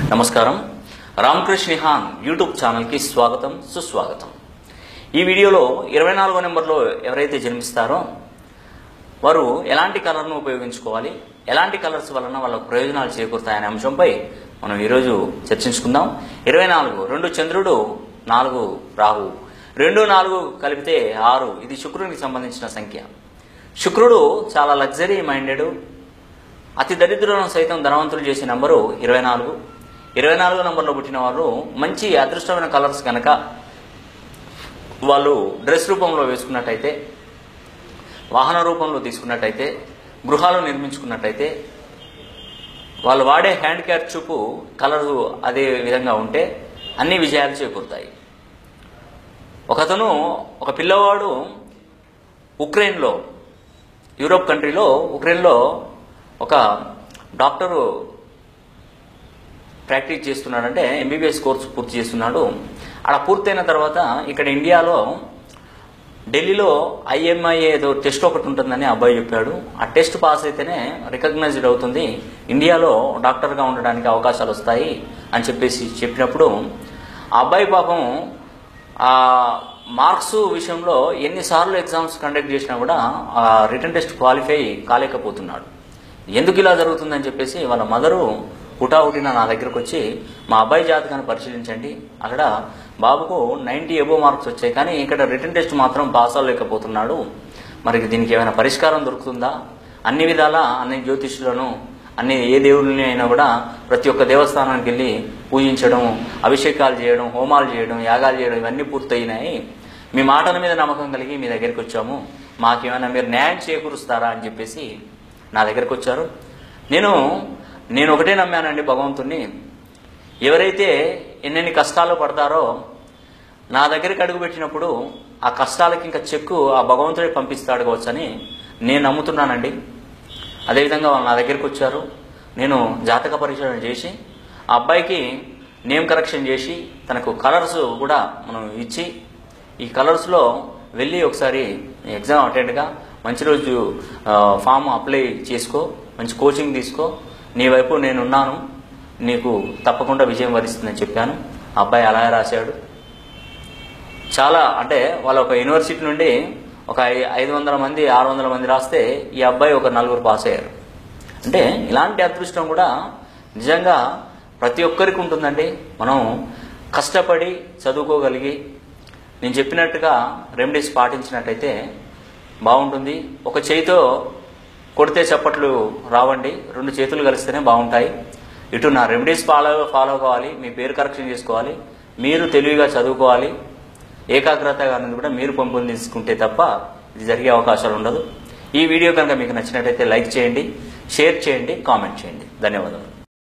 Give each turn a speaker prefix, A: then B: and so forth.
A: నమస్కారం రామకృష్ణ నిహాన్ యూట్యూబ్ ఛానల్కి స్వాగతం సుస్వాగతం ఈ వీడియోలో ఇరవై నాలుగో నెంబర్లో ఎవరైతే జన్మిస్తారో వారు ఎలాంటి కలర్ను ఉపయోగించుకోవాలి ఎలాంటి కలర్స్ వలన వాళ్ళకు ప్రయోజనాలు చేకూరుతాయనే అంశంపై మనం ఈరోజు చర్చించుకుందాం ఇరవై నాలుగు రెండు చంద్రుడు నాలుగు రాహు రెండు నాలుగు కలిపితే ఆరు ఇది శుక్రునికి సంబంధించిన సంఖ్య శుక్రుడు చాలా లగ్జరీ మైండెడ్ అతి దరిద్రులను సైతం ధనవంతులు చేసే నంబరు ఇరవై నాలుగు ఇరవై నాలుగు నంబర్లో పుట్టిన వాళ్ళు మంచి అదృష్టమైన కలర్స్ కనుక వాళ్ళు డ్రెస్ రూపంలో వేసుకున్నట్టయితే వాహన రూపంలో తీసుకున్నట్టయితే గృహాలు నిర్మించుకున్నట్టయితే వాళ్ళు వాడే హ్యాండ్ క్యార్ చూపు కలరు అదే విధంగా ఉంటే అన్ని విజయాలు చేకూరుతాయి ఒకతను ఒక పిల్లవాడు ఉక్రెయిన్లో యూరోప్ కంట్రీలో ఉక్రెయిన్లో ఒక డాక్టరు ప్రాక్టీస్ చేస్తున్నాడంటే ఎంబీబీఎస్ కోర్సు పూర్తి చేస్తున్నాడు అక్కడ పూర్తయిన తర్వాత ఇక్కడ ఇండియాలో ఢిల్లీలో ఐఎంఐ ఏదో టెస్ట్ ఒకటి ఉంటుందని ఆ అబ్బాయి చెప్పాడు ఆ టెస్ట్ పాస్ అయితేనే రికగ్నైజ్డ్ అవుతుంది ఇండియాలో డాక్టర్గా ఉండడానికి అవకాశాలు వస్తాయి అని చెప్పేసి చెప్పినప్పుడు ఆ అబ్బాయి పాపం ఆ మార్క్స్ విషయంలో ఎన్నిసార్లు ఎగ్జామ్స్ కండక్ట్ చేసినా కూడా ఆ రిటర్న్ టెస్ట్ క్వాలిఫై కాలేకపోతున్నాడు ఎందుకు ఇలా జరుగుతుందని చెప్పేసి వాళ్ళ మదరు హుటాహుటిన నా దగ్గరకు వచ్చి మా అబ్బాయి జాతకాన్ని పరిశీలించండి అక్కడ బాబుకు నైంటీ ఎబో మార్క్స్ వచ్చాయి కానీ ఇక్కడ రిటర్న్ టెస్ట్ మాత్రం పాస్ అవ్వలేకపోతున్నాడు మరి దీనికి ఏమైనా పరిష్కారం దొరుకుతుందా అన్ని విధాలా అన్ని జ్యోతిష్యులను అన్ని ఏ దేవుడిని అయినా కూడా ప్రతి ఒక్క దేవస్థానానికి వెళ్ళి పూజించడం అభిషేకాలు చేయడం హోమాలు చేయడం యాగాలు చేయడం ఇవన్నీ పూర్తయినాయి మీ మాటల మీద నమ్మకం కలిగి మీ దగ్గరికి వచ్చాము మాకేమైనా మీరు న్యాయం చేకూరుస్తారా అని చెప్పేసి నా దగ్గరకు వచ్చారు నేను నేను ఒకటే నమ్మానండి భగవంతుణ్ణి ఎవరైతే ఎన్నెన్ని కష్టాలు పడతారో నా దగ్గరికి అడుగుపెట్టినప్పుడు ఆ కష్టాలకి ఇంకా చెక్కు ఆ భగవంతుడే పంపిస్తాడు కావచ్చని నేను నమ్ముతున్నానండి అదేవిధంగా వాళ్ళు నా దగ్గరికి వచ్చారు నేను జాతక పరిశీలన చేసి ఆ అబ్బాయికి నేమ్ కరెక్షన్ చేసి తనకు కలర్స్ కూడా మనం ఇచ్చి ఈ కలర్స్లో వెళ్ళి ఒకసారి ఎగ్జామ్ అటెండ్గా మంచి రోజు ఆ, ఫామ్ అప్లై చేసుకో మంచి కోచింగ్ తీసుకో నీ వైపు నేనున్నాను నీకు తప్పకుండా విజయం వరిస్తుందని చెప్పాను ఆ అబ్బాయి అలాగే రాశాడు చాలా అంటే వాళ్ళ ఒక యూనివర్సిటీ నుండి ఒక ఐ- ఐదు వందల మంది ఆరు వందల మంది రాస్తే ఈ అబ్బాయి ఒక నలుగురు పాస్ అయ్యారు అంటే ఇలాంటి అదృష్టం కూడా నిజంగా ప్రతి ఒక్కరికి ఉంటుందండి మనం కష్టపడి చదువుకోగలిగి నేను చెప్పినట్టుగా రెమెడీస్ పాటించినట్టయితే బాగుంటుంది ఒక చేయితో కొడితే చప్పట్లు రావండి రెండు చేతులు కలిస్తేనే బాగుంటాయి ఇటు నా రెమెడీస్ ఫాలో ఫాలో కావాలి మీ పేరు కరెక్షన్ చేసుకోవాలి మీరు తెలివిగా చదువుకోవాలి ఏకాగ్రతగా అనేది కూడా మీరు పెంపొందించుకుంటే తప్ప ఇది జరిగే అవకాశాలు ఉండదు ఈ వీడియో కనుక మీకు నచ్చినట్టయితే లైక్ చేయండి షేర్ చేయండి కామెంట్ చేయండి ధన్యవాదాలు